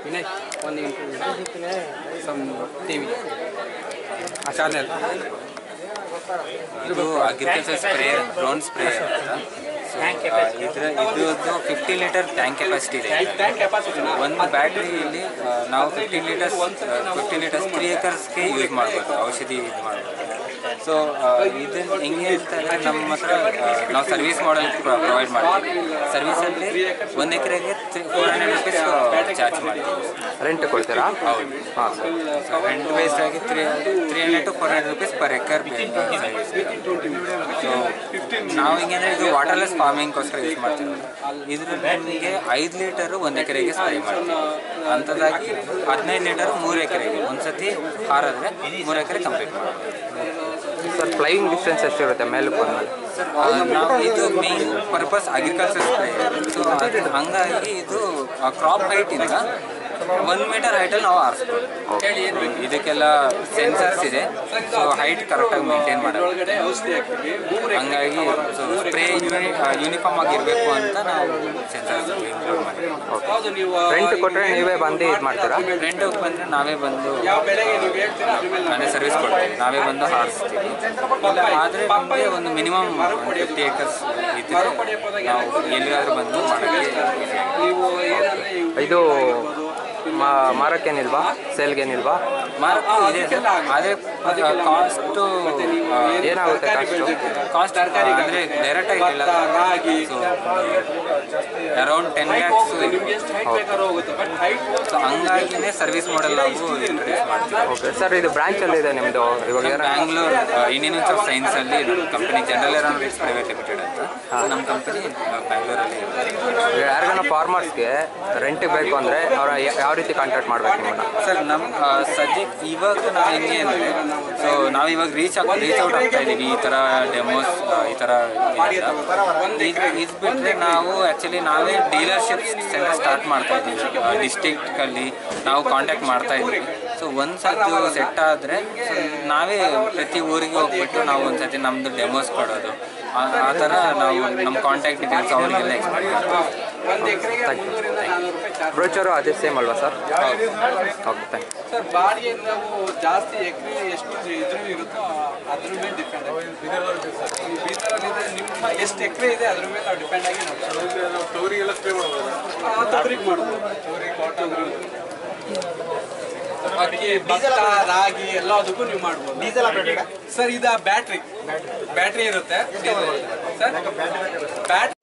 ವಿನಯ್ ಒಂದು some T V ಆ channel ಇದು ಅಗ್ರಿಕಲ್ಚರ್ ಸ್ಪ್ರೇ ಡ್ರೋನ್ ಸ್ಪ್ರೇ ಇದ್ರ ಇದು ಫಿಫ್ಟಿ ಲೀಟರ್ ಟ್ಯಾಂಕ್ ಕೆಪಾಸಿಟಿ ಇದೆ ಒಂದು ಬ್ಯಾಟ್ರಿಯಲ್ಲಿ ನಾವು fifteen litres fifteen litres three ಏಕರ್ಸ್ಗೆ ಯೂಸ್ ಮಾಡ್ಬೋದು ಔಷಧಿ ಇದು ಮಾಡ್ಬೋದು ಸೊ ಇದನ್ನ ಹೆಂಗೆ ಅಂತಂದರೆ ನಮ್ಮ ಹತ್ರ ಆ, ನಾವು ಸರ್ವಿಸ್ ಮಾಡಲ್ ಪ್ರೊವೈಡ್ ಮಾಡ್ತೀವಿ ಸರ್ವಿಸಲ್ಲಿ ಒಂದು ಎಕರೆಗೆ ಫೋರ್ ಹಂಡ್ರೆಡ್ ರುಪೀಸ್ ಚಾರ್ಜ್ ಮಾಡ್ತೀವಿ ರೆಂಟ್ ಕೊಡ್ತೀರಾ ಹೌದು ಹಾಂ ಸರ್ ಸೊ ರೆಂಟ್ ಬೇಸ್ಡ್ ಆಗಿ three three hundred to four hundred rupees per acre so ನಾವು ಹಿಂಗಂದ್ರೆ ಇದು ವಾಟರ್ಲೆಸ್ ಫಾರ್ಮಿಂಗ್ಗೋಸ್ಕರ ಯೂಸ್ ಮಾಡ್ತೀವಿ ಇದರಲ್ಲಿ ನಮಗೆ ಐದು ಲೀಟರು ಒಂದು ಎಕರೆಗೆ ಸ್ಪ್ರೇ ಮಾಡ್ತೀವಿ ಅಂಥದ್ದಾಗಿ ಹದಿನೈದು ಲೀಟರು ಮೂರು ಎಕರೆಗೆ ಒಂದ್ಸತಿ ಹಾರಾದ್ರೆ ಮೂರು ಎಕರೆ ಕಂಪ್ಲೀಟ್ ಮಾಡ್ತೀವಿ ಸರ್ ಫ್ಲೈಯಿಂಗ್ ಡಿಸ್ಟೆನ್ಸ್ ಎಷ್ಟಿರುತ್ತೆ ಮೇಲಕ್ಕೆ ಬಂದಮೇಲೆ ಸರ್ ನಾವು ಇದು main purpose agriculture spray so ಅದು ಹಂಗಾಗಿ ಇದು ಕ್ರಾಪ್ ಹೈಟಿಂದ ಒನ್ ಮೀಟರ್ ಹೈಟಲ್ಲಿ ನಾವು ಆರಿಸ್ಬೋದು ಇದಕ್ಕೆಲ್ಲ ಸೆನ್ಸರ್ಸ್ ಇದೆ ಸೊ ಹೈಟ್ ಕರೆಕ್ಟಾಗಿ ಮೇಂಟೈನ್ ಮಾಡೋದು ಹಂಗಾಗಿ ಸೊ ಸ್ಪ್ರೇ ಯೂನಿಫಾರ್ಮ್ ಆಗಿರಬೇಕು ಅಂತ ನಾವು ಸೆನ್ಸರ್ಸ್ ಇಂಪ್ಲೂಡ್ ಮಾಡಿದ್ದೀವಿ ರೆಂಟ್ ಕೊಟ್ಟರೆ ನೀವೇ ಬಂದು ಇದು ಮಾಡ್ತೀರಾ ರೆಂಟ್ ಬಂದರೆ ನಾವೇ ಬಂದು ನಾನೇ ಸರ್ವಿಸ್ ಕೊಡ್ತೀವಿ ನಾವೇ ಬಂದು ಹಾರಿಸ್ತೀವಿ ಇಲ್ಲ ಆದರೆ ನಮಗೆ ಒಂದು ಮಿನಿಮಮ್ ಒಂದು ಫಿಫ್ಟಿ ಏಕರ್ಸ್ ಇದ್ದರೆ ನಾವು ಎಲ್ಲಿಗಾದ್ರೂ ಬಂದು ಮಾಡೋಕ್ಕೆ ಇದು ಮಾ ಮಾರಕ್ಕೇನಿಲ್ವಾ ಸೇಲ್ಗೇನಿಲ್ವಾ ಮಾರಕ್ಕೂ ಇದೆ ಸರ್ ಆದರೆ ಕಾಸ್ಟು ಏನಾಗುತ್ತೆ ಕಾಸ್ಟು ಕಾಸ್ಟ್ ಅಂದರೆ ಡೈರೆಕ್ಟಾಗಿ ಇಲ್ಲ so around ten lakhs so ಹಂಗಾಗಿನೇ ಸರ್ವಿಸ್ ಮಾಡಲ್ ನಾವು ಇಂಟ್ರೊಡ್ಯೂಸ್ ಮಾಡ್ತೀವಿ ಓಕೆ ಸರ್ ಇದು ಬ್ರಾಂಚಲ್ಲಿದೆ ನಿಮ್ಮದು ಇವಾಗ ಏನ- Bangalore Indian Institute of Science ಅಲ್ಲಿ ನಮ್ಮ company General Aeronautics Private Limited ಅಂತ ಸೊ ನಮ್ಮ ಕಂಪನಿ ಬ್ಯಾಂಗ್ಳೂರಲ್ಲಿ ಇದೆ. ಯಾರಿಗಾನ ಫಾರ್ಮರ್ಸ್ಗೆ ರೆಂಟಿಗೆ ಬೇಕು ಅಂದರೆ ಅವರ ಯಾವ ರೀತಿ ಕಾಂಟ್ಯಾಕ್ಟ್ ಮಾಡ್ಬೇಕು ನಿಮ್ಮನ್ನ ಸರ್ ನಮ್ಮ ಆ, ಸದ್ಯಕ್ಕೆ ಇವಾಗ ನಾವು ಹೆಂಗೆ ಅಂದರೆ ಸೊ ನಾವು ಇವಾಗ ರೀಚ್ ಆಗಿ ರೀಚ್ ಔಟ್ ಆಗ್ತಾ ಇದ್ದೀವಿ ಈ ಥರ ಡೆಮೋಸ್ ಈ ಥರ ಇದು ಇದು ಬಿಟ್ಟರೆ ನಾವು ಆ್ಯಕ್ಚುಲಿ ನಾವೇ ಡೀಲರ್ಶಿಪ್ ಸೆಂಟರ್ ಸ್ಟಾರ್ಟ್ ಮಾಡ್ತಾ ಇದ್ದೀವಿ ಡಿಸ್ಟಿಕ್ಟಲ್ಲಿ ನಾವು ಕಾಂಟ್ಯಾಕ್ಟ್ ಮಾಡ್ತಾ ಇದ್ದೀವಿ ಸೊ ಒಂದು ಸತಿ ಸೆಟ್ ಆದರೆ ನಾವೇ ಪ್ರತಿ ಊರಿಗೆ ಹೋಗ್ಬಿಟ್ಟು ನಾವು ಒಂದು ಸತಿ ನಮ್ಮದು ಡೆಮೋಸ್ ಕೊಡೋದು ಆ ಆ ಥರ ನಾವು ನಮ್ಮ ಕಾಂಟ್ಯಾಕ್ಟ್ ಡೀಟೇಲ್ಸ್ ಅವರಿಗೆಲ್ಲ ಎಕ್ಸ್ಪ್ಲೈನ್ ಮಾಡ್ತೀವಿ ಬ್ರೋಚರು ಅದೇ ಸೇಮ್ ಅಲ್ವಾ ಸರ್ ಓಕೆ ಥ್ಯಾಂಕ್ ಸರ್ ಬಾಡಿಗೆ ನಾವು ಜಾಸ್ತಿ ಎಕರೆ ಎಷ್ಟು ಇದ್ರೂ ಇರುತ್ತೋ ಅದ್ರ ಮೇಲೆ ಡಿಪೆಂಡ್ ಆಗಿ ಬೀದರಲ್ಲಿ ನಿಮ್ಮ ಎಷ್ಟು ಎಕರೆ ಇದೆ ಅದ್ರ ಮೇಲೆ ನಾವು ಡಿಪೆಂಡ್ ಆಗಿ ನಾವು ತೊಗರಿಗೆಲ್ಲ ಸ್ಪ್ರೇ ಮಾಡ್ಬೋದು ತೊಗರಿಗೆ ಮಾಡ್ಬೋದು ತೊಗರಿ ಕಾಟನ್ ಅಕ್ಕಿ ಭತ್ತ ರಾಗಿ ಎಲ್ಲದಕ್ಕೂ ನೀವು ಮಾಡ್ಬೋದು ಡೀಸೆಲ್ ಸರ್ ಇದು ಬ್ಯಾಟ್ರಿ ಬ್ಯಾಟ್ರಿ ಇರುತ್ತೆ ಸರ್ ಬ್ಯಾಟ್ರಿ